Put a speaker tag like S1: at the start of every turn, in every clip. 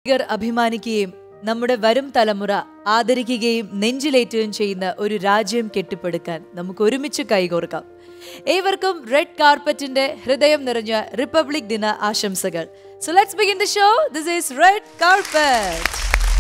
S1: ഭക്തർ അഭിമാനിക്കുകയും നമ്മുടെ വരും തലമുറ ആദരിക്കുകയും നെഞ്ചിലേറ്റുകയും ചെയ്യുന്ന ഒരു രാജ്യം കെട്ടിപ്പടുക്കാൻ നമുക്ക് ഒരുമിച്ച് കൈകോർക്കാം ഏവർക്കും റെഡ് കാർപ്പറ്റിന്റെ ഹൃദയം നിറഞ്ഞ റിപ്പബ്ലിക് ദിന ആശംസകൾ so let's begin the show this is red carpet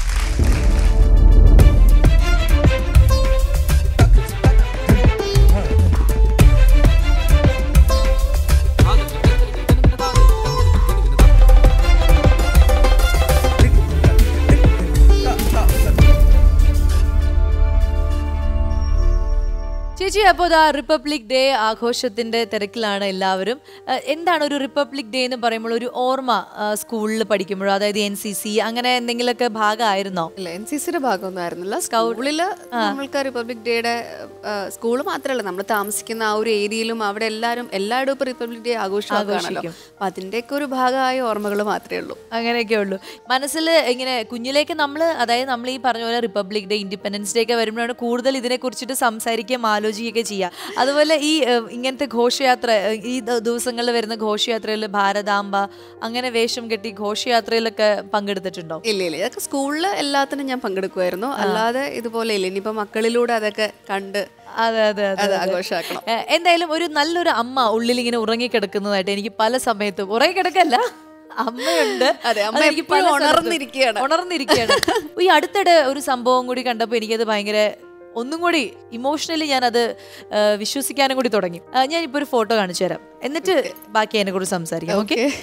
S1: ചേച്ചി അപ്പോൾ ദാ റിപ്പബ്ലിക് ഡേ ആഘോഷത്തിന്റെ തിരക്കിലാണ് എല്ലാവരും അഹ് എന്താണ് ഒരു റിപ്പബ്ലിക് ഡേ എന്ന് പറയുമ്പോൾ ഒരു ഓർമ്മ സ്കൂളിൽ പഠിക്കുമ്പോഴോ അതായത് എൻ സി സി അങ്ങനെ എന്തെങ്കിലുമൊക്കെ ഭാഗമായിരുന്നോ
S2: ഇല്ല എൻ സി സിയുടെ ഭാഗമൊന്നും ആയിരുന്നില്ല സ്കൂളില് നമ്മൾക്ക് റിപ്പബ്ലിക് ഡേയുടെ സ്കൂൾ മാത്രമല്ല നമ്മൾ താമസിക്കുന്ന ആ ഒരു ഏരിയയിലും അവിടെ എല്ലാവരും എല്ലായിടും ഇപ്പൊ റിപ്പബ്ലിക് ഡേ ആഘോഷമാണല്ലോ അപ്പൊ അതിന്റെയൊക്കെ ഒരു ഭാഗമായ ഓർമ്മകൾ മാത്രമേ ഉള്ളൂ
S1: അങ്ങനെയൊക്കെ ഉള്ളൂ മനസ്സിൽ ഇങ്ങനെ കുഞ്ഞിലേക്ക് നമ്മൾ അതായത് നമ്മൾ ഈ പറഞ്ഞ പോലെ റിപ്പബ്ലിക് ഡേ ഇൻഡിപെൻഡൻസ് ഡേ ഒക്കെ വരുമ്പോഴാണ് കൂടുതൽ ഇതിനെ കുറിച്ചിട്ട് സംസാരിക്കുകയും ആലോചിക്കുകയൊക്കെ ചെയ്യുക അതുപോലെ ഈ ഏഹ്, ഇങ്ങനത്തെ ഘോഷയാത്ര ഏഹ്, ഈ ദ- ദിവസങ്ങളിൽ വരുന്ന ഘോഷയാത്രയിൽ ഭാരതാംബ അങ്ങനെ വേഷം കെട്ടി ഘോഷയാത്രയിലൊക്കെ പങ്കെടുത്തിട്ടുണ്ടോ
S2: ഇല്ല ഇല്ല ഇതൊക്കെ സ്കൂളിൽ എല്ലാത്തിനും ഞാൻ പങ്കെടുക്കുമായിരുന്നു അല്ലാതെ ഇതുപോലെ ഇല്ല ഇനിയിപ്പോ മക്കളിലൂടെ അതൊക്കെ കണ്ട്
S1: അതെ അതെ അതെ
S2: അത് ആഘോഷമാക്കണം
S1: ഏഹ്, എന്തായാലും ഒരു നല്ലൊരു അമ്മ ഉള്ളിൽ ഇങ്ങനെ ഉറങ്ങിക്കിടക്കുന്നതായിട്ട് എനിക്ക് പല സമയത്തും ഉറങ്ങിക്കിടക്കല്ല അമ്മയുണ്ട്
S2: അതെ, അമ്മ
S1: അതെനിക്ക് പല
S2: എപ്പോഴും
S1: സ്ഥലത്തും
S2: ഉണർന്നിരിക്കുകയാണ്.
S1: ഉണർന്നിരിക്കുകയാണ് ഈ അടുത്തിടെ ഒരു സംഭവം കൂടി കണ്ടപ്പോൾ എനിക്കത് ഭയങ്കര ഒന്നും കൂടി ഇമോഷണലി ഞാനത് ഏഹ്, വിശ്വസിക്കാനും കൂടി തുടങ്ങി ഏഹ്, ഞാനിപ്പോ ഒരു ഫോട്ടോ കാണിച്ചു തരാം എന്നിട്ട് ബാക്കി അതിനെ കുറിച്ച് സംസാരിക്കാം ഓക്കെ
S2: ഓക്കെ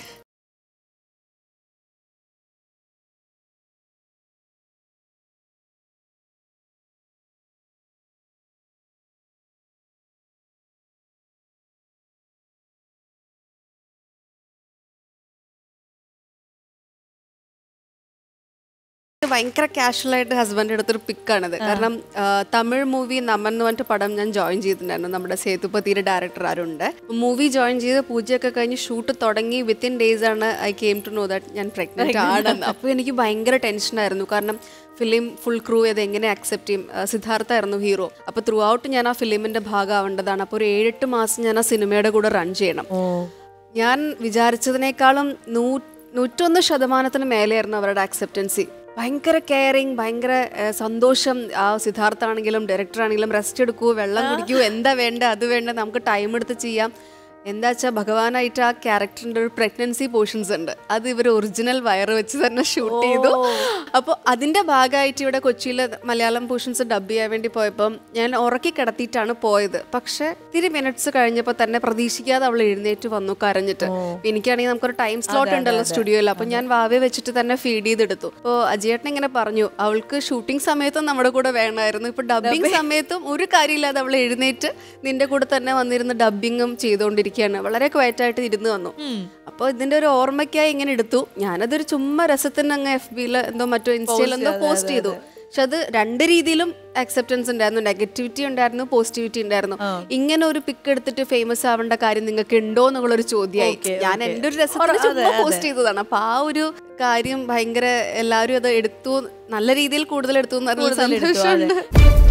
S2: ഭയങ്കര കാഷ്വൽ ആയിട്ട് ഹസ്ബൻഡ് എടുത്തൊരു പിക്കാണിത് കാരണം ആ, തമിഴ് മൂവി നമൻ എന്ന് പറഞ്ഞിട്ട് പടം ഞാൻ ജോയിൻ ചെയ്തിട്ടുണ്ടായിരുന്നു നമ്മുടെ സേതുപതിയുടെ ഡയറക്ടർ ആരുണ്ട് മൂവി ജോയിൻ ചെയ്ത് പൂജയൊക്കെ കഴിഞ്ഞ് ഷൂട്ട് തുടങ്ങി വിത്തിൻ ഡേയ്സ് ആണ് I came to know that ഞാൻ പ്രഗ്നന്റ് ആണെന്ന് അപ്പോൾ എനിക്ക് ഭയങ്കര ടെൻഷനായിരുന്നു കാരണം ഫിലിം ഫുൾ ക്രൂ ഇത് എങ്ങനെ അക്സെപ്റ്റ് ചെയ്യും ആ, സിദ്ധാർത്ഥ ആയിരുന്നു ഹീറോ അപ്പോൾ ത്രൂ ഔട്ട് ഞാൻ ആ ഫിലിമിന്റെ ഭാഗമാവേണ്ടതാണ് അപ്പോൾ ഒരു ഏഴെട്ട് മാസം ഞാൻ ആ സിനിമയുടെ കൂടെ റൺ ചെയ്യണം
S1: ഓ
S2: ഞാൻ വിചാരിച്ചതിനേക്കാളും നൂ നൂറ്റൊന്ന് ശതമാനത്തിന് മേലെയായിരുന്നു അവരുടെ അക്സെപ്റ്റൻസി ഭയങ്കര കെയറിങ് ഭയങ്കര ഏഹ്, സന്തോഷം ആ സിദ്ധാർത്ഥ ആണെങ്കിലും ഡയറക്ടർ ആണെങ്കിലും റെസ്റ്റ് എടുക്കൂ വെള്ളം കുടിക്കൂ എന്താ വേണ്ട അത് വേണ്ട നമുക്ക് ടൈം എടുത്ത് ചെയ്യാം എന്താ വെച്ചാൽ ഭഗവാനായിട്ട് ആ ക്യാരക്ടറിന്റെ ഒരു പ്രഗ്നൻസി പോർഷൻസ് ഉണ്ട് അത് ഇവർ ഒറിജിനൽ വയറ് വെച്ച് തന്നെ ഷൂട്ട് ചെയ്തു അപ്പോൾ അതിന്റെ ഭാഗമായിട്ട് ഇവിടെ കൊച്ചിയിൽ മലയാളം പോർഷൻസ് ഡബ് ചെയ്യാൻ വേണ്ടി പോയപ്പം ഞാൻ ഉറക്കി കിടത്തിയിട്ടാണ് പോയത് പക്ഷെ ഇത്തിരി മിനിറ്റ്സ് കഴിഞ്ഞപ്പോൾ തന്നെ പ്രതീക്ഷിക്കാതെ അവൾ എഴുന്നേറ്റ് വന്നു കരഞ്ഞിട്ട് എനിക്കാണെങ്കിൽ നമുക്കൊരു ടൈം സ്ലോട്ട് ഉണ്ടല്ലോ സ്റ്റുഡിയോയിൽ അപ്പൊ ഞാൻ വാവെ വെച്ചിട്ട് തന്നെ ഫീഡ് ചെയ്തെടുത്തു അപ്പോൾ അജയേട്ടൻ ഇങ്ങനെ പറഞ്ഞു അവൾക്ക് ഷൂട്ടിംഗ് സമയത്തും നമ്മുടെ കൂടെ വേണമായിരുന്നു ഇപ്പൊ ഡബിങ് സമയത്തും ഒരു കാര്യമില്ലാതെ അവൾ എഴുന്നേറ്റ് നിന്റെ കൂടെ തന്നെ വന്നിരുന്ന് ഡബിങ്ങും ചെയ്തുകൊണ്ടിരിക്കുകയാണ് വളരെ ക്വയറ്റ് ആയിട്ട് ഇരുന്ന് വന്നു അപ്പോൾ ഇതിന്റെ ഒരു ഓർമ്മയ്ക്കായി ഇങ്ങനെ എടുത്തു ഞാനതൊരു ചുമ്മാ രസത്തിന് അങ്ങ് എഫ് ബിയിൽ എന്തോ മറ്റോ ഇൻസ്റ്റയിൽ എന്തോ പോസ്റ്റ് ചെയ്തു പക്ഷെ അത് രണ്ട് രീതിയിലും അക്സെപ്റ്റൻസ് ഉണ്ടായിരുന്നു നെഗറ്റിവിറ്റി ഉണ്ടായിരുന്നു പോസിറ്റിവിറ്റി ഉണ്ടായിരുന്നു ഇങ്ങനെ ഒരു പിക്ക് എടുത്തിട്ട് ഫേമസ് ആവേണ്ട കാര്യം നിങ്ങൾക്ക് ഉണ്ടോ എന്നുള്ളൊരു ചോദ്യമായി ഞാൻ എന്റെ ഒരു രസത്തിന് ചുമ്മാ പോസ്റ്റ് ചെയ്തതാണ് അപ്പൊ ആ ഒരു കാര്യം ഭയങ്കര എല്ലാവരും അത് എടുത്തു നല്ല രീതിയിൽ കൂടുതൽ എടുത്തു എന്ന് പറഞ്ഞ സന്തോഷമുണ്ട്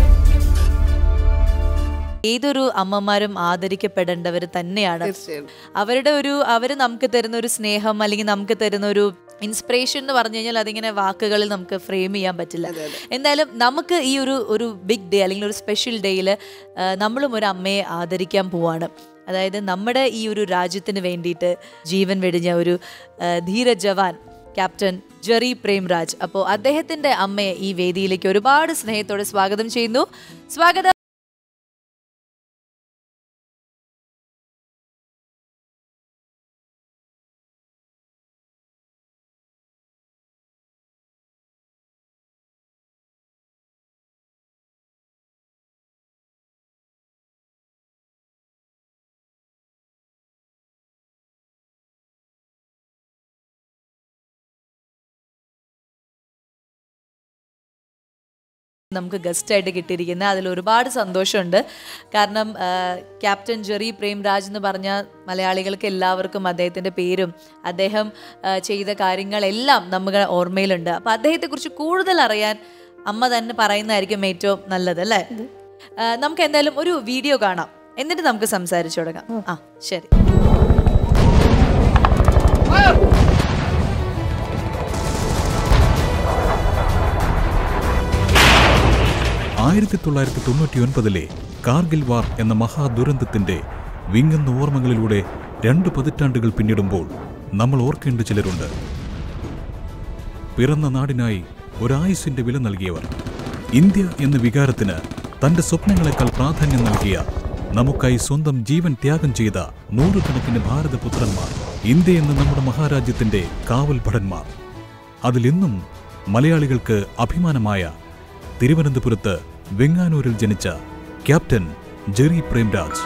S1: ഏതൊരു അമ്മമാരും ആദരിക്കപ്പെടേണ്ടവർ തന്നെയാണ്
S2: തീർച്ചയായും
S1: അവരുടെ ഒരു അവർ നമുക്ക് തരുന്ന ഒരു സ്നേഹം അല്ലെങ്കിൽ നമുക്ക് തരുന്ന ഒരു ഇൻസ്പിറേഷൻ എന്ന് പറഞ്ഞു കഴിഞ്ഞാൽ അതിങ്ങനെ വാക്കുകളിൽ നമുക്ക് ഫ്രെയിം ചെയ്യാൻ പറ്റില്ല എന്തായാലും നമുക്ക് ഈ ഒരു ഒരു ബിഗ് ഡേ അല്ലെങ്കിൽ ഒരു സ്പെഷ്യൽ ഡേയിൽ നമ്മളും ഒരു അമ്മയെ ആദരിക്കാൻ പോവാണ് അതായത് നമ്മുടെ ഈ ഒരു രാജ്യത്തിന് വേണ്ടിയിട്ട് ജീവൻ വെടിഞ്ഞ ഒരു ആ, ധീര ജവാൻ ക്യാപ്റ്റൻ ജെറി പ്രേംരാജ് അപ്പോൾ അദ്ദേഹത്തിന്റെ അമ്മയെ ഈ വേദിയിലേക്ക് ഒരുപാട് സ്നേഹത്തോടെ സ്വാഗതം ചെയ്യുന്നു സ്വാഗതം നമുക്ക് ഗസ്റ്റ് ആയിട്ട് കിട്ടിയിരിക്കുന്നത് അതിൽ ഒരുപാട് സന്തോഷമുണ്ട് കാരണം ആ, ക്യാപ്റ്റൻ ജെറി പ്രേംരാജ് എന്ന് പറഞ്ഞ മലയാളികൾക്ക് എല്ലാവർക്കും അദ്ദേഹത്തിൻ്റെ പേരും അദ്ദേഹം ആ, ചെയ്ത കാര്യങ്ങളെല്ലാം നമ്മുടെ ഓർമ്മയിലുണ്ട് അപ്പോൾ അദ്ദേഹത്തെക്കുറിച്ച് കൂടുതൽ അറിയാൻ അമ്മ തന്നെ പറയുന്നതായിരിക്കും ഏറ്റവും നല്ലത് അല്ലേ ആ, നമുക്ക് എന്തായാലും ഒരു വീഡിയോ കാണാം എന്നിട്ട് നമുക്ക് സംസാരിച്ചു തുടങ്ങാം ആ ശരി
S3: ആയിരത്തി തൊള്ളായിരത്തി തൊണ്ണൂറ്റി ഒൻപതിലെ കാർഗിൽ വാർ എന്ന മഹാദുരന്തത്തിന്റെ വിങ്ങുന്ന ഓർമ്മകളിലൂടെ രണ്ട് പതിറ്റാണ്ടുകൾ പിന്നിടുമ്പോൾ നമ്മൾ ഓർക്കേണ്ട ചിലരുണ്ട് പിറന്ന നാടിനായി ഒരായുസിന്റെ വില നൽകിയവർ ഇന്ത്യ എന്ന വികാരത്തിന് തന്റെ സ്വപ്നങ്ങളെക്കാൾ പ്രാധാന്യം നൽകിയ നമുക്കായി സ്വന്തം ജീവൻ ത്യാഗം ചെയ്ത നൂറുകണക്കിന് ഭാരതപുത്രന്മാർ ഇന്ത്യ എന്ന നമ്മുടെ മഹാരാജ്യത്തിന്റെ കാവൽ ഭടന്മാർ അതിലിന്നും മലയാളികൾക്ക് അഭിമാനമായ തിരുവനന്തപുരത്ത് വെങ്ങാനൂരിൽ ജനിച്ച ക്യാപ്റ്റൻ ജെറി പ്രേംരാജ്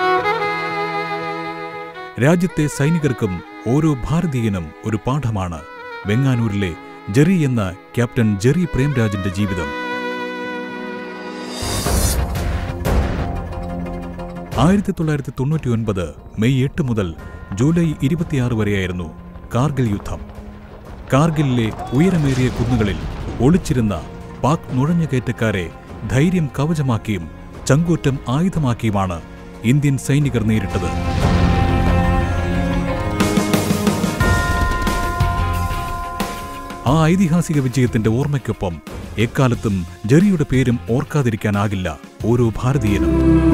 S3: രാജ്യത്തെ സൈനികർക്കും ഓരോ ഭാരതീയനും ഒരു പാഠമാണ് വെങ്ങാനൂരിലെ ജെറി എന്ന ക്യാപ്റ്റൻ ജെറി പ്രേംരാജിന്റെ ജീവിതം ആയിരത്തി തൊള്ളായിരത്തി തൊണ്ണൂറ്റി ഒൻപത് മെയ് എട്ട് മുതൽ ജൂലൈ ഇരുപത്തിയാറ് വരെയായിരുന്നു കാർഗിൽ യുദ്ധം കാർഗിലിലെ ഉയരമേറിയ കുന്നുകളിൽ ഒളിച്ചിരുന്ന പാക് നുഴഞ്ഞുകയറ്റക്കാരെ ധൈര്യം കവചമാക്കിയും ചങ്കൂറ്റം ആയുധമാക്കിയുമാണ് ഇന്ത്യൻ സൈനികർ നേരിട്ടത് ആ ഐതിഹാസിക വിജയത്തിന്റെ ഓർമ്മയ്ക്കൊപ്പം എക്കാലത്തും ജെറിയുടെ പേരും ഓർക്കാതിരിക്കാനാകില്ല ഓരോ ഭാരതീയനും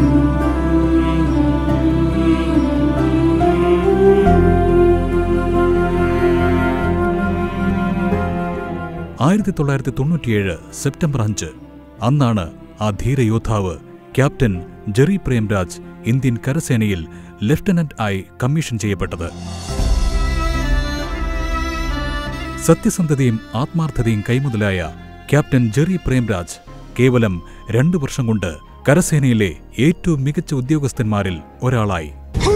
S3: ആയിരത്തി തൊള്ളായിരത്തി തൊണ്ണൂറ്റിയേഴ് സെപ്റ്റംബർ അഞ്ച് അന്നാണ് ആ ധീരയോദ്ധാവ് ക്യാപ്റ്റൻ ജെറി പ്രേംരാജ് ഇന്ത്യൻ കരസേനയിൽ ലഫ്റ്റനന്റ് ആയി കമ്മീഷൻ ചെയ്യപ്പെട്ടത് സത്യസന്ധതയും ആത്മാർത്ഥതയും കൈമുതലായ ക്യാപ്റ്റൻ ജെറി പ്രേംരാജ് കേവലം രണ്ടു വർഷം കൊണ്ട് കരസേനയിലെ ഏറ്റവും മികച്ച ഉദ്യോഗസ്ഥന്മാരിൽ ഒരാളായി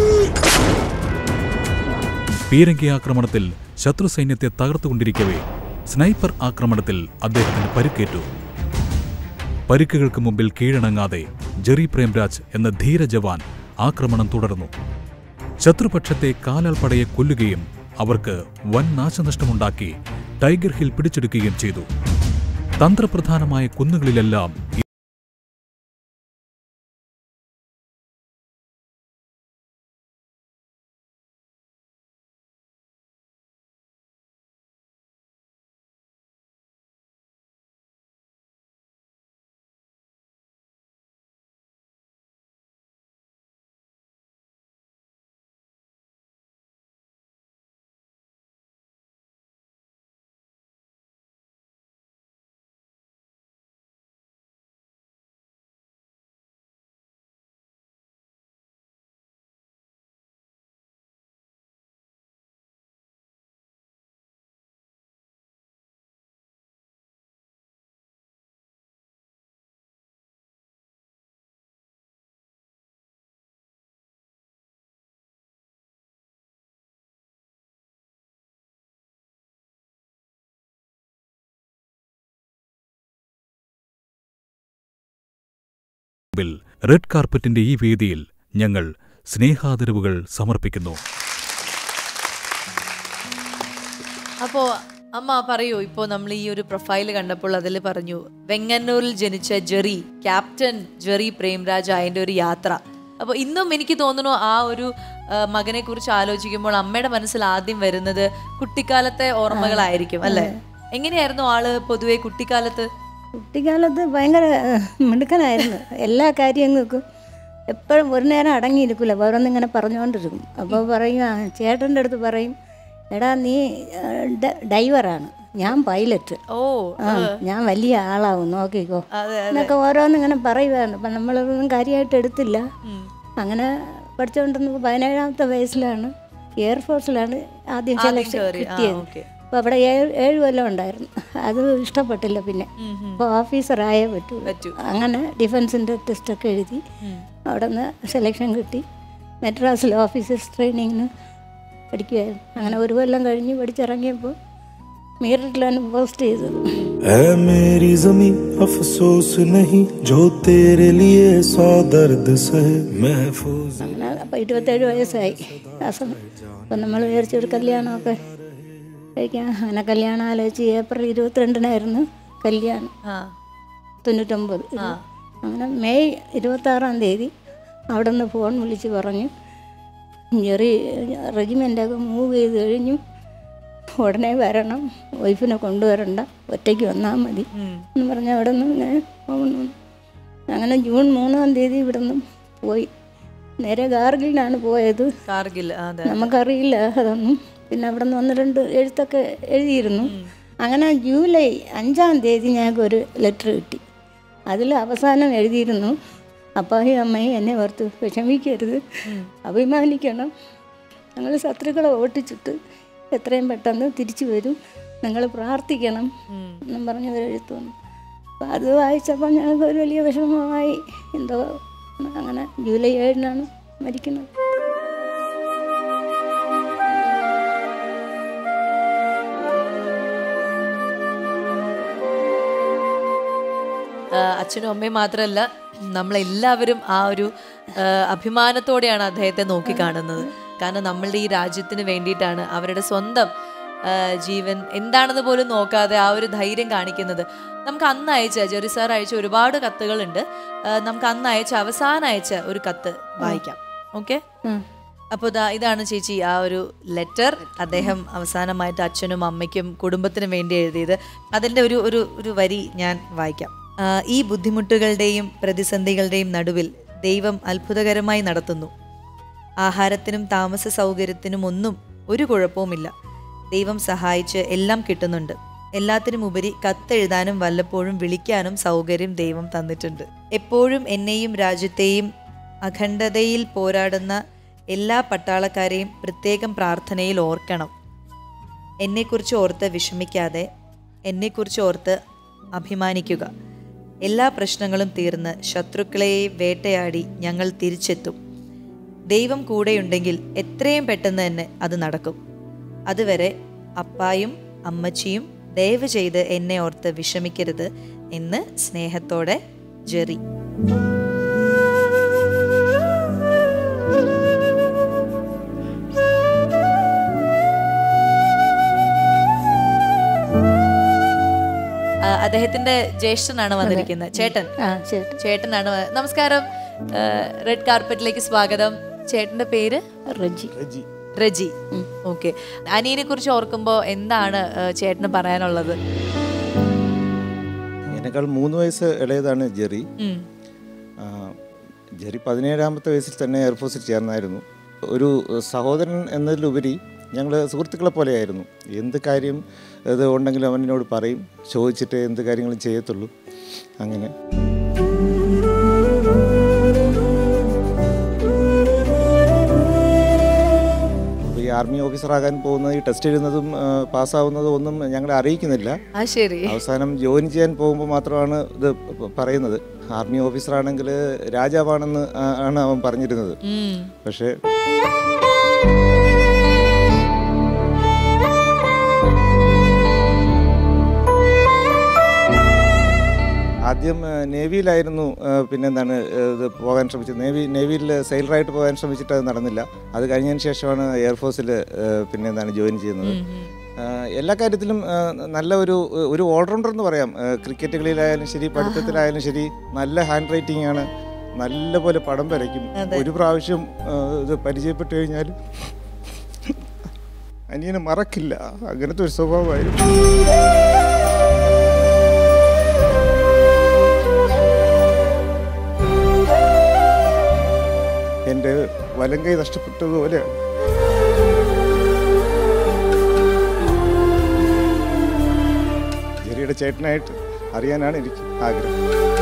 S3: പീരങ്കി ആക്രമണത്തിൽ ശത്രു സൈന്യത്തെ തകർത്തുകൊണ്ടിരിക്കവേ സ്നൈപ്പർ ആക്രമണത്തിൽ അദ്ദേഹത്തിന് പരിക്കേറ്റു പരിക്കുകൾക്ക് മുമ്പിൽ കീഴടങ്ങാതെ ജെറി പ്രേംരാജ് എന്ന ധീര ജവാൻ ആക്രമണം തുടർന്നു ശത്രുപക്ഷത്തെ കാലാൽ പടയെ കൊല്ലുകയും അവർക്ക് വൻ നാശനഷ്ടമുണ്ടാക്കി ടൈഗർ ഹിൽ പിടിച്ചെടുക്കുകയും ചെയ്തു തന്ത്രപ്രധാനമായ കുന്നുകളിലെല്ലാം മുമ്പിൽ റെഡ് കാർപ്പറ്റിന്റെ ഈ വേദിയിൽ ഞങ്ങൾ സ്നേഹാദരവുകൾ സമർപ്പിക്കുന്നു
S1: അപ്പോ അമ്മ പറയൂ ഇപ്പോ നമ്മൾ ഈ ഒരു പ്രൊഫൈൽ കണ്ടപ്പോൾ അതിൽ പറഞ്ഞു വെങ്ങന്നൂരിൽ ജനിച്ച ജെറി ക്യാപ്റ്റൻ ജെറി പ്രേംരാജ് അതിന്റെ ഒരു യാത്ര അപ്പോൾ ഇന്നും എനിക്ക് തോന്നുന്നു ആ ഒരു മകനെ കുറിച്ച് ആലോചിക്കുമ്പോൾ അമ്മയുടെ മനസ്സിൽ ആദ്യം വരുന്നത് കുട്ടിക്കാലത്തെ ഓർമ്മകളായിരിക്കും അല്ലേ എങ്ങനെയായിരുന്നു ആള് പൊതുവെ കുട്ടിക്കാലത്ത്
S4: കുട്ടിക്കാലത്ത് ഭയങ്കര ഏഹ്, മിടുക്കനായിരുന്നു എല്ലാ കാര്യങ്ങൾക്കും എപ്പോഴും ഒരു നേരം അടങ്ങിയിരിക്കില്ല ഓരോന്നിങ്ങനെ പറഞ്ഞുകൊണ്ടിരിക്കും അപ്പോൾ പറയും "ആ, ചേട്ടൻ്റെ അടുത്ത് പറയും എടാ നീ ഏഹ്, ഡ- ഡൈവറാണ് ഞാൻ പൈലറ്റ്
S1: ഓ
S4: ആ ഞാൻ വലിയ ആളാവും നോക്കിക്കോ
S1: അതെ
S4: എന്നൊക്കെ ഓരോന്നിങ്ങനെ പറയുമായിരുന്നു അപ്പം നമ്മളതൊന്നും കാര്യമായിട്ട് എടുത്തില്ല
S1: ഉം.
S4: അങ്ങനെ പഠിച്ചുകൊണ്ടിരുന്നപ്പോൾ പതിനേഴാമത്തെ വയസ്സിലാണ് എയർഫോഴ്സിലാണ് ആദ്യം
S1: ആദ്യം
S4: സെലക്ഷൻ
S1: കയറി. ആ,
S4: കിട്ടിയത്
S1: okay.
S4: അപ്പോൾ അവിടെ ഏഴ് ഏഴ് കൊല്ലം ഉണ്ടായിരുന്നു അത് ഇഷ്ടപ്പെട്ടില്ല പിന്നെ
S1: ഉം, ഉം.
S4: അപ്പോൾ ഓഫീസറായേ പറ്റൂ
S1: പറ്റൂ.
S4: അങ്ങനെ ഡിഫൻസിൻ്റെ ടെസ്റ്റൊക്കെ എഴുതി
S1: ഉം.
S4: അവിടെ നിന്ന് സെലക്ഷൻ കിട്ടി മെഡ്രാസിൽ ഓഫീസേഴ്സ് ട്രെയിനിങ്ങിന് പഠിക്കുമായിരുന്നു അങ്ങനെ ഒരു കൊല്ലം കഴിഞ്ഞ് പഠിച്ചിറങ്ങിയപ്പോൾ മീററ്റിലാണ് പോസ്റ്റ് ചെയ്തത്
S5: ऐ मेरी जमी अफसोस नहीं जो तेरे लिए सौ दर्द सहे महफूज
S4: അങ്ങനെ അപ്പോൾ ഇരുപത്തേഴ് വയസ്സായി ആ സമയം അപ്പം നമ്മൾ വിചാരിച്ചൊരു കല്യാണമൊക്കെ കഴിക്കാൻ അങ്ങനെ കല്യാണം ആലോചിച്ച് ഏപ്രിൽ ഇരുപത്തിരണ്ടിനായിരുന്നു കല്യാണം
S1: ആ
S4: തൊണ്ണൂറ്റൊമ്പത് അങ്ങനെ മെയ് ഇരുപത്താറാം തീയതി അവിടെ നിന്ന് ഫോൺ വിളിച്ച് പറഞ്ഞു ജെറി റെജിമെൻ്റൊക്കെ മൂവ് ചെയ്ത് കഴിഞ്ഞു ഉടനെ വരണം വൈഫിനെ കൊണ്ടുവരണ്ട ഒറ്റയ്ക്ക് വന്നാൽ മതി എന്ന് പറഞ്ഞ് അവിടെ നിന്ന് ഇങ്ങനെ പോകുന്നു അങ്ങനെ ജൂൺ മൂന്നാം തീയതി ഇവിടുന്ന് പോയി നേരെ ഗാർഗിലാണ് പോയത്
S1: കാർഗിൽ ആ, അതെ
S4: നമുക്കറിയില്ല അതൊന്നും പിന്നെ അവിടെ നിന്ന് ഒന്ന് രണ്ട് എഴുത്തൊക്കെ എഴുതിയിരുന്നു അങ്ങനെ ജൂലൈ അഞ്ചാം തീയതി ഞങ്ങൾക്ക് ഒരു ലെറ്റർ കിട്ടി അതിൽ അവസാനം എഴുതിയിരുന്നു അപ്പായും അമ്മയും എന്നെ ഓർത്ത് വിഷമിക്കരുത് അഭിമാനിക്കണം ഞങ്ങൾ ശത്രുക്കളെ ഓട്ടിച്ചിട്ട് എത്രയും പെട്ടെന്ന് തിരിച്ചു വരും നിങ്ങൾ പ്രാർത്ഥിക്കണം എന്നും പറഞ്ഞ് ഒരു എഴുത്ത് വന്നു അപ്പോൾ അത് വായിച്ചപ്പോൾ ഞങ്ങൾക്ക് ഒരു വലിയ വിഷമമായി എന്തോ അങ്ങനെ ജൂലൈ ഏഴിനാണ് മരിക്കുന്നത്
S1: ആ, അച്ഛനും അമ്മയും മാത്രമല്ല നമ്മളെല്ലാവരും ആ ഒരു ആ, അഭിമാനത്തോടെയാണ് അദ്ദേഹത്തെ നോക്കിക്കാണുന്നത് കാരണം നമ്മളുടെ ഈ രാജ്യത്തിന് വേണ്ടിയിട്ടാണ് അവരുടെ സ്വന്തം ആ, ജീവൻ എന്താണെന്ന് പോലും നോക്കാതെ ആ ഒരു ധൈര്യം കാണിക്കുന്നത് നമുക്ക് അന്ന് അയച്ച ജെറി സാർ അയച്ച ഒരുപാട് കത്തുകളുണ്ട് ആ, നമുക്ക് അന്ന് അയച്ച അവസാനം അയച്ച ഒരു കത്ത് വായിക്കാം ഓക്കെ അപ്പോൾ ദാ ഇതാണ് ചേച്ചി ആ ഒരു ലെറ്റർ അദ്ദേഹം അവസാനമായിട്ട് അച്ഛനും അമ്മയ്ക്കും കുടുംബത്തിനും വേണ്ടി എഴുതിയത് അതിൻ്റെ ഒരു ഒരു ഒരു വരി ഞാൻ വായിക്കാം ആ, ഈ ബുദ്ധിമുട്ടുകളുടെയും പ്രതിസന്ധികളുടെയും നടുവിൽ ദൈവം അത്ഭുതകരമായി നടത്തുന്നു ആഹാരത്തിനും താമസ സൗകര്യത്തിനും ഒന്നും ഒരു കുഴപ്പവുമില്ല ദൈവം സഹായിച്ച് എല്ലാം കിട്ടുന്നുണ്ട് എല്ലാത്തിനും ഉപരി കത്തെഴുതാനും വല്ലപ്പോഴും വിളിക്കാനും സൗകര്യം ദൈവം തന്നിട്ടുണ്ട് എപ്പോഴും എന്നെയും രാജ്യത്തെയും അഖണ്ഡതയിൽ പോരാടുന്ന എല്ലാ പട്ടാളക്കാരെയും പ്രത്യേകം പ്രാർത്ഥനയിൽ ഓർക്കണം എന്നെക്കുറിച്ച് ഓർത്ത് വിഷമിക്കാതെ എന്നെക്കുറിച്ച് ഓർത്ത് അഭിമാനിക്കുക എല്ലാ പ്രശ്നങ്ങളും തീർന്ന് ശത്രുക്കളെ വേട്ടയാടി ഞങ്ങൾ തിരിച്ചെത്തും ദൈവം കൂടെയുണ്ടെങ്കിൽ എത്രയും പെട്ടെന്ന് തന്നെ അത് നടക്കും അതുവരെ അപ്പായും അമ്മച്ചിയും ദയവ് ചെയ്ത് എന്നെ ഓർത്ത് വിഷമിക്കരുത് എന്ന് സ്നേഹത്തോടെ ജെറി ആ, അദ്ദേഹത്തിന്റെ ജ്യേഷ്ഠനാണ് വന്നിരിക്കുന്നത് ചേട്ടൻ
S4: ആ ചേട്ടൻ
S1: ചേട്ടനാണ് വ- നമസ്കാരം ആ, റെഡ് കാർപ്പറ്റിലേക്ക് സ്വാഗതം ചേട്ടന്റെ പേര്
S4: റജി
S1: റജി ഓക്കെ അനിയനെ കുറിച്ച് ഓർക്കുമ്പോ എന്താണ് ആ, ചേട്ടന് പറയാനുള്ളത്
S6: എന്നെക്കാൾ മൂന്ന് വയസ്സ് ഇളയതാണ് ജെറി
S1: ഉം.
S6: ആ, ജെറി പതിനേഴാമത്തെ വയസ്സിൽ തന്നെ എയർഫോഴ്സിൽ ചേർന്നായിരുന്നു ഒരു സഹോദരൻ എന്നതിലുപരി ഞങ്ങൾ സുഹൃത്തുക്കളെ പോലെയായിരുന്നു എന്ത് കാര്യം ഇത് ഉണ്ടെങ്കിലും അവനോട് പറയും ചോദിച്ചിട്ട് എന്ത് കാര്യങ്ങളും ചെയ്യത്തുള്ളൂ അങ്ങനെ അപ്പോൾ ഈ ആർമി ഓഫീസറാകാൻ പോകുന്നത് ഈ ടെസ്റ്റ് എഴുതുന്നതും ആ, പാസ്സാവുന്നതും ഒന്നും ഞങ്ങളെ അറിയിക്കുന്നില്ല
S1: ആ ശരി
S6: അവസാനം ജോയിൻ ചെയ്യാൻ പോകുമ്പോൾ മാത്രമാണ് ഇത് പ- പറയുന്നത് ആർമി ഓഫീസറാണെങ്കിൽ രാജാവാണെന്ന് ആ- ആണ് അവൻ പറഞ്ഞിരുന്നത്
S1: ഉം.
S6: പക്ഷേ ആദ്യം ആ, നേവിയിലായിരുന്നു ആ, പിന്നെന്താണ് ആ, ഇത് പോകാൻ ശ്രമിച്ചത് നേവി നേവിയിൽ സെയിലറായിട്ട് പോകാൻ ശ്രമിച്ചിട്ട് അത് നടന്നില്ല അത് കഴിഞ്ഞതിന് ശേഷമാണ് എയർഫോഴ്സിൽ പിന്നെന്താണ് ജോയിൻ ചെയ്യുന്നത് ആ, എല്ലാ കാര്യത്തിലും ആ, നല്ല ഒരു ഒരു ഓൾറൗണ്ടർ എന്ന് പറയാം ആ, ക്രിക്കറ്റ് കളിയിലായാലും ശരി പഠിത്തത്തിലായാലും ശരി നല്ല ഹാൻഡ് റൈറ്റിംഗ് ആണ് നല്ല പോലെ പടം വരയ്ക്കും ഒരു പ്രാവശ്യം ആ, ഇത് പരിചയപ്പെട്ട് കഴിഞ്ഞാൽ അനിയനെ മറക്കില്ല അങ്ങനത്തെ ഒരു സ്വഭാവമായിരുന്നു എൻ്റെ വലം കൈ നഷ്ടപ്പെട്ടതുപോലെയാണ് ജെറിയുടെ ചേട്ടനായിട്ട് അറിയാനാണ് എനിക്ക് ആഗ്രഹം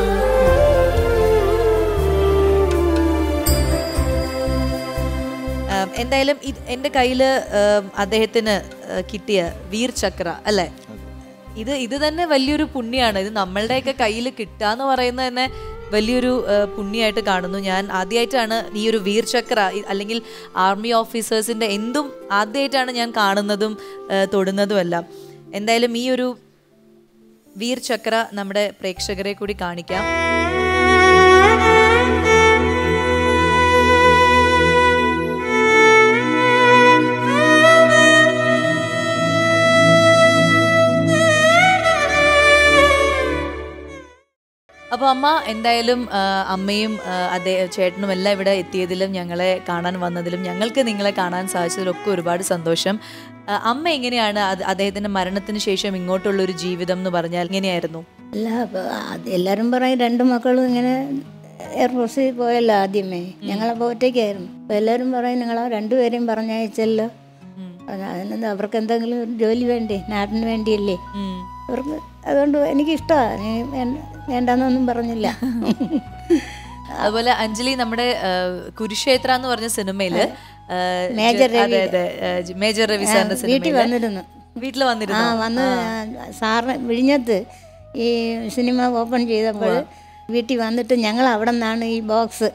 S1: ആം, എന്തായാലും ഇത് എൻ്റെ കയ്യിൽ അദ്ദേഹത്തിന് ആ, കിട്ടിയ വീർ ചക്ര അല്ലേ ഇത് ഇത് തന്നെ വലിയൊരു പുണ്യാണ് ഇത് നമ്മളുടെയൊക്കെ കയ്യിൽ കിട്ടുക എന്ന് പറയുന്നത് തന്നെ വലിയൊരു ആ, പുണ്യമായിട്ട് കാണുന്നു ഞാൻ ആദ്യമായിട്ടാണ് ഈ ഒരു വീർ ചക്ര ഇ- അല്ലെങ്കിൽ ആർമി ഓഫീസേഴ്സിൻ്റെ എന്തും ആദ്യമായിട്ടാണ് ഞാൻ കാണുന്നതും ആ, തൊടുന്നതും എല്ലാം എന്തായാലും ഈ ഒരു വീർ ചക്ര നമ്മുടെ പ്രേക്ഷകരെ കൂടി കാണിക്കാം അപ്പോൾ അമ്മ എന്തായാലും ആ, അമ്മയും ആ, അതേ ചേട്ടനും എല്ലാം ഇവിടെ എത്തിയതിലും ഞങ്ങളെ കാണാൻ വന്നതിലും ഞങ്ങൾക്ക് നിങ്ങളെ കാണാൻ സാധിച്ചതിലൊക്കെ ഒരുപാട് സന്തോഷം ആ, അമ്മ എങ്ങനെയാണ് അത് അദ്ദേഹത്തിന്റെ മരണത്തിന് ശേഷം ഇങ്ങോട്ടുള്ള ഒരു ജീവിതം എന്ന് പറഞ്ഞാൽ എങ്ങനെയായിരുന്നു
S4: അല്ല അപ്പോൾ എല്ലാവരും പറയും രണ്ട് മക്കളും ഇങ്ങനെ എയർഫോഴ്സിൽ പോയല്ലോ ആദ്യമേ ഞങ്ങളപ്പോൾ ഒറ്റയ്ക്കായിരുന്നു അപ്പോൾ എല്ലാവരും പറയും നിങ്ങളാ രണ്ടുപേരെയും പറഞ്ഞയച്ചല്ലോ അത് അതിനെന്താ അവർക്ക് എന്തെങ്കിലും ഒരു ജോലി വേണ്ടേ നാടിന് വേണ്ടിയല്ലേ
S1: ഉം.
S4: അവർക്ക് അതുകൊണ്ട് എനിക്കിഷ്ടമാണ് വേണ്ടെന്നൊന്നും പറഞ്ഞില്ല
S1: അതുപോലെ അഞ്ജലി നമ്മുടെ ആ, കുരുക്ഷേത്ര എന്ന് പറഞ്ഞ സിനിമയില് ആ,
S4: മേജർ
S1: ജ- അതെ അതെ ആ, ജ- മേജർ രവി സാറിന്റെ
S4: വീട്ടിൽ
S1: സിനിമയില്
S4: വന്നിരുന്നു
S1: വീട്ടിൽ
S4: ആ
S1: വന്നിരുന്നു
S4: വന്ന് സാറിന് വിഴിഞ്ഞത്ത് ഈ സിനിമ ഓപ്പൺ ചെയ്തപ്പോൾ വീട്ടിൽ വന്നിട്ട് ഞങ്ങൾ അവിടെ നിന്നാണ് ഈ ബോക്സ്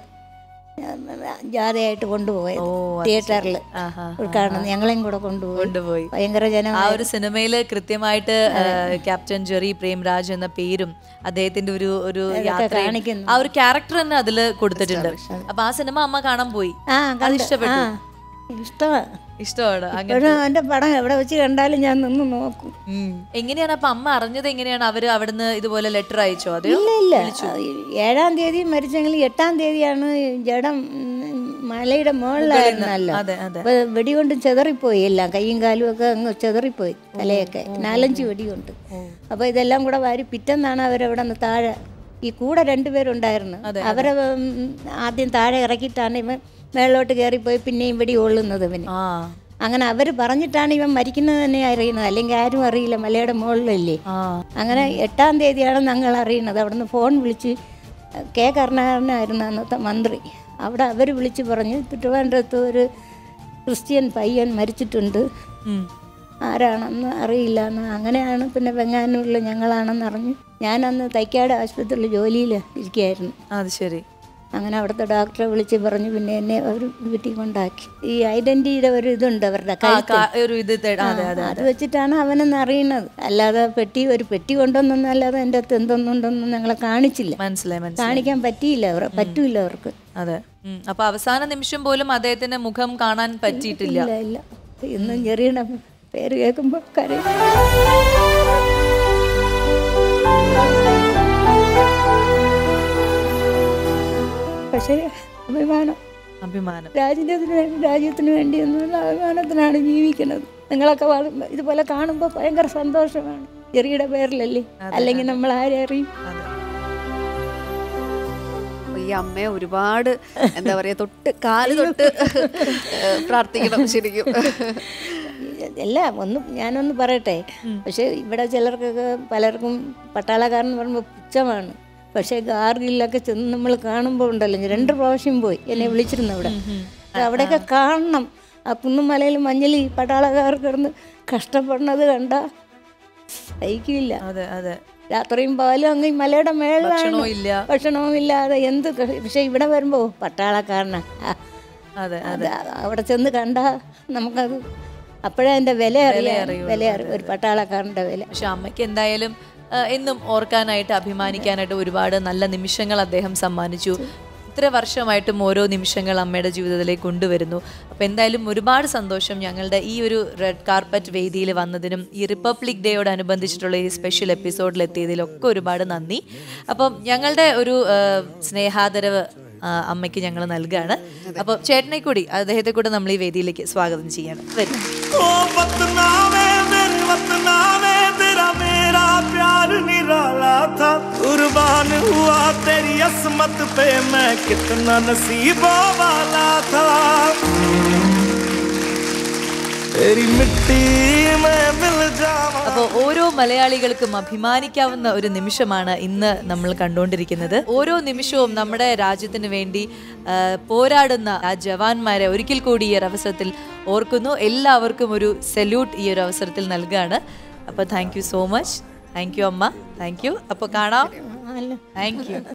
S4: ജാഥയായിട്ട് കൊണ്ടുപോയത് തിയേറ്ററിൽ
S1: ആഹാ,
S4: ഉദ്ഘാടനം ഞങ്ങളെയും കൂടെ കൊണ്ടുപോയി
S1: കൊണ്ടുപോയി
S4: ഭയങ്കര ജനം
S1: ആ ഒരു സിനിമയിൽ കൃത്യമായിട്ട് ആ, ക്യാപ്റ്റൻ ജെറി പ്രേംരാജ് എന്ന പേരും അദ്ദേഹത്തിന്റെ ഒരു ഒരു യാത്രയും
S4: കാണിക്കുന്നു.
S1: ആ ഒരു ക്യാരക്ടർ തന്നെ അതില് കൊടുത്തിട്ടുണ്ട് അപ്പൊ ആ സിനിമ അമ്മ കാണാൻ പോയി
S4: ആ
S1: അത്
S4: കണ്ട്
S1: ഇഷ്ടപ്പെട്ടു
S4: ആ ഇഷ്ടമാണ്
S1: ഇഷ്ടമാണ് അങ്ങനെ
S4: ഇപ്പോഴും എൻ്റെ പടം എവിടെ വെച്ച് കണ്ടാലും ഞാൻ നിന്ന് നോക്കും
S1: ഉം. എങ്ങനെയാണ് അപ്പൊ അമ്മ അറിഞ്ഞത് എങ്ങനെയാണ് അവര് അവിടുന്ന് ഇതുപോലെ ലെറ്റർ അയച്ചോ അതെയോ
S4: ഇല്ല ഇല്ല ഏഴാം തീയതി മരിച്ചെങ്കിൽ എട്ടാം തീയതിയാണ് ജഡം ഉം, മലയുടെ മുകളിലായിരുന്നല്ലോ
S1: അതെ അതെ
S4: അപ്പൊ വെടികൊണ്ട് ചെതറിപ്പോയി എല്ലാം കൈയും കാലും ഒക്കെ അങ്ങ് ചെതറിപ്പോയി തലയൊക്കെ നാലഞ്ച് വെടികൊണ്ട് അപ്പൊ ഇതെല്ലാം കൂടെ വാരി പിറ്റെന്നാണ് അവരവിടെ നിന്ന് താഴെ ഈ കൂടെ രണ്ടുപേരുണ്ടായിരുന്നു അവരെ ഉം, ആദ്യം താഴെ ഇറക്കിയിട്ടാണ് ഇവൻ മേളിലോട്ട് കയറിപ്പോയി പിന്നെയും വെടി കൊള്ളുന്നത് ഇവന്
S1: ആ
S4: അങ്ങനെ അവർ പറഞ്ഞിട്ടാണ് ഇവൻ മരിക്കുന്നത് തന്നെ അറിയുന്നത് അല്ലെങ്കിൽ ആരും അറിയില്ല മലയുടെ മുകളിലല്ലേ
S1: ആ
S4: അങ്ങനെ എട്ടാം തീയതിയാണ് ഞങ്ങൾ അറിയുന്നത് അവിടുന്ന് ഫോൺ വിളിച്ച് കെ കരുണാകരനായിരുന്നു അന്നത്തെ മന്ത്രി അവിടെ അവർ വിളിച്ച് പറഞ്ഞു തിരുവനന്തപുരത്ത് ഒരു ക്രിസ്ത്യൻ പയ്യൻ മരിച്ചിട്ടുണ്ട്
S1: ഉം.
S4: ആരാണെന്ന് അറിയില്ല എന്ന് അങ്ങനെയാണ് പിന്നെ വെങ്ങാനൂരിൽ ഞങ്ങളാണെന്ന് അറിഞ്ഞു ഞാൻ അന്ന് തൈക്കാട് ആശുപത്രിയിൽ ജോലിയിൽ ഇരിക്കുകയായിരുന്നു
S1: അത് ശരി
S4: അങ്ങനെ അവിടുത്തെ ഡോക്ടറെ വിളിച്ച് പറഞ്ഞു പിന്നെ എന്നെ അവർ വീട്ടിൽ കൊണ്ടാക്കി ഈ ഐഡന്റിറ്റിയുടെ ഒരു ഇതുണ്ട് അവരുടെ
S1: ആ,
S4: കഴുത്തിൽ.
S1: കാ- ഒരു ഇത് തേ- അതെ അതെ
S4: അത് വെച്ചിട്ടാണ് അവനെന്ന് അറിയുന്നത് അല്ലാതെ പെട്ടി ഒരു പെട്ടി കൊണ്ടൊന്നും അല്ലാതെ എൻ്റെ അടുത്ത് എന്തൊന്നുണ്ടെന്നും ഞങ്ങളെ കാണിച്ചില്ല
S1: മനസ്സിലായി മനസ്സിലായി
S4: കാണിക്കാൻ പറ്റിയില്ല അവർ പറ്റൂല അവർക്ക്
S1: അതെ ഉം. അപ്പൊ അവസാന നിമിഷം പോലും അദ്ദേഹത്തിന്റെ മുഖം കാണാൻ പറ്റിയിട്ടില്ല
S4: ഇല്ല ഇല്ല ഇന്നും ചെറിയ പേര് കേൾക്കുമ്പോൾ കരയും പക്ഷേ അഭിമാനം
S1: അഭിമാനം
S4: രാജ്യത്തിന് വേണ്ടി രാജ്യത്തിന് വേണ്ടി എന്നുള്ള അഭിമാനത്തിനാണ് ജീവിക്കുന്നത് നിങ്ങളൊക്കെ വള- ഇതുപോലെ കാണുമ്പോൾ ഭയങ്കര സന്തോഷമാണ് ചെറിയുടെ പേരിലല്ലേ അല്ലെങ്കിൽ നമ്മൾ ആരെ അറിയും
S2: അപ്പൊ ഈ അമ്മയെ ഒരുപാട് എന്താ പറയാ തൊട്ട് കാല് തൊട്ട് ഏഹ് പ്രാർത്ഥിക്കണം ശരിക്കും
S4: അല്ല ഒന്ന് ഞാനൊന്ന് പറയട്ടെ പക്ഷെ ഇവിടെ ചിലർക്കൊക്കെ പലർക്കും പട്ടാളക്കാരൻ എന്ന് പറയുമ്പോൾ പുച്ഛമാണ് പക്ഷേ ഗാർഗിലൊക്കെ ചെന്ന് നമ്മൾ കാണുമ്പോൾ ഉണ്ടല്ലോ ഞാൻ രണ്ട് പ്രാവശ്യം പോയി എന്നെ വിളിച്ചിരുന്നു അവിടെ അവിടെയൊക്കെ കാണണം ആ കുന്നുമലയിൽ മഞ്ഞൾ ഈ പട്ടാളക്കാർ കിടന്ന് കഷ്ടപ്പെടുന്നത് കണ്ട സഹിക്കില്ല
S1: അതെ അതെ
S4: രാത്രിയും പകലും അങ്ങ് ഈ മലയുടെ മേളിലാണ്
S1: ഭക്ഷണവും ഇല്ല
S4: ഭക്ഷണവും ഇല്ലാതെ എന്ത് ക- പക്ഷെ ഇവിടെ വരുമ്പോ പട്ടാളക്കാരനാ ആ,
S1: അതെ
S4: അത് അവിടെ ചെന്ന് കണ്ട നമുക്കത് അപ്പോഴേ അതിന്റെ വില അറിയാം വില അറിയാം ഒരു പട്ടാളക്കാരന്റെ വില
S1: പക്ഷെ അമ്മയ്ക്ക് എന്തായാലും ആ, എന്നും ഓർക്കാനായിട്ട് അഭിമാനിക്കാനായിട്ട് ഒരുപാട് നല്ല നിമിഷങ്ങൾ അദ്ദേഹം സമ്മാനിച്ചു ഇത്ര വർഷമായിട്ടും ഓരോ നിമിഷങ്ങൾ അമ്മയുടെ ജീവിതത്തിലേക്ക് കൊണ്ടുവരുന്നു അപ്പോൾ എന്തായാലും ഒരുപാട് സന്തോഷം ഞങ്ങളുടെ ഈ ഒരു റെഡ് കാർപ്പറ്റ് വേദിയിൽ വന്നതിനും ഈ റിപ്പബ്ലിക് ഡേയോടനുബന്ധിച്ചിട്ടുള്ള ഈ സ്പെഷ്യൽ എപ്പിസോഡിൽ എത്തിയതിലൊക്കെ ഒരുപാട് നന്ദി അപ്പം ഞങ്ങളുടെ ഒരു ആ, സ്നേഹാദരവ് ആ, അമ്മയ്ക്ക് ഞങ്ങൾ നൽകുകയാണ് അപ്പോൾ ചേട്ടനെ കൂടി അദ്ദേഹത്തെ കൂടെ നമ്മൾ ഈ വേദിയിലേക്ക് സ്വാഗതം ചെയ്യണം വരും
S5: ओ वतनावे मेरे वतनावे तेरा मेरा प्यार निराला था कुर्बान हुआ तेरी असमत पे मैं कितना नसीबों वाला था तेरी मिट्टी में मिल जावा
S1: അപ്പോൾ ഓരോ മലയാളികൾക്കും അഭിമാനിക്കാവുന്ന ഒരു നിമിഷമാണ് ഇന്ന് നമ്മൾ കണ്ടുകൊണ്ടിരിക്കുന്നത് ഓരോ നിമിഷവും നമ്മുടെ രാജ്യത്തിന് വേണ്ടി ആ, പോരാടുന്ന ആ ജവാന്മാരെ ഒരിക്കൽ കൂടി ഈ ഒരു അവസരത്തിൽ ഓർക്കുന്നു എല്ലാവർക്കും ഒരു സല്യൂട്ട് ഈ ഒരു അവസരത്തിൽ നൽകുകയാണ് അപ്പോൾ thank you so much thank you അമ്മ താങ്ക് യു അപ്പോൾ കാണാം
S4: അല്ല
S1: താങ്ക് യു